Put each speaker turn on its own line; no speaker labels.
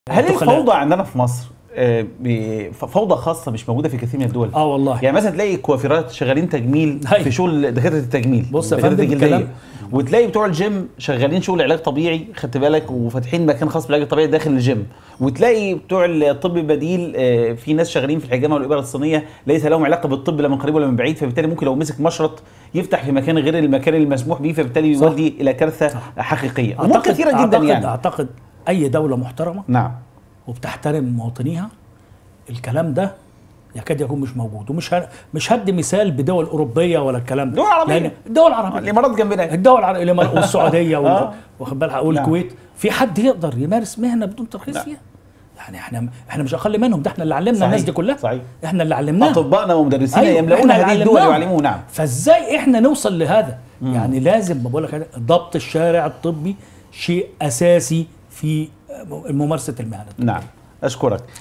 هل
الدخلاء.
الفوضى عندنا في مصر آه، ب- ف- فوضى خاصه مش موجوده في كثير من الدول
اه والله
يعني مثلا تلاقي كوافيرات شغالين تجميل
هاي.
في شغل دكاتره التجميل
بص يا
دكاترة
فندم،
الجلدية.
الكلام-
وتلاقي بتوع الجيم شغالين شغل علاج طبيعي خدت بالك وفاتحين مكان خاص بالعلاج الطبيعي داخل الجيم وتلاقي بتوع الطب البديل آه، في ناس شغالين في الحجامه والابره الصينيه ليس لهم علاقه بالطب لا من قريب ولا من بعيد فبالتالي ممكن لو مسك مشرط يفتح في مكان غير المكان المسموح به فبالتالي
صح.
يؤدي الى كارثه حقيقيه امور كثيره جدا
أعتقد
يعني
اعتقد اي دوله محترمه
نعم
وبتحترم مواطنيها الكلام ده يكاد يكون مش موجود ومش ه... مش هدي مثال بدول اوروبيه ولا الكلام ده
دول عربية.
لأن الدول العربيه
الامارات جنبنا
الدول العربيه الإمارات والسعوديه وال...
آه.
واخد بالك والكويت في حد يقدر يمارس مهنه بدون ترخيص
لا.
فيها يعني احنا احنا مش اقل منهم ده احنا اللي علمنا
صحيح.
الناس دي كلها
صحيح.
احنا اللي علمناهم
اطبائنا ومدرسينا
أيوة،
يملؤون
إحنا
هذه
اللي
الدول
علمناهم.
ويعلمون نعم
فازاي احنا نوصل لهذا يعني لازم بقول لك ضبط الشارع الطبي شيء اساسي في ممارسه المهنه
نعم اشكرك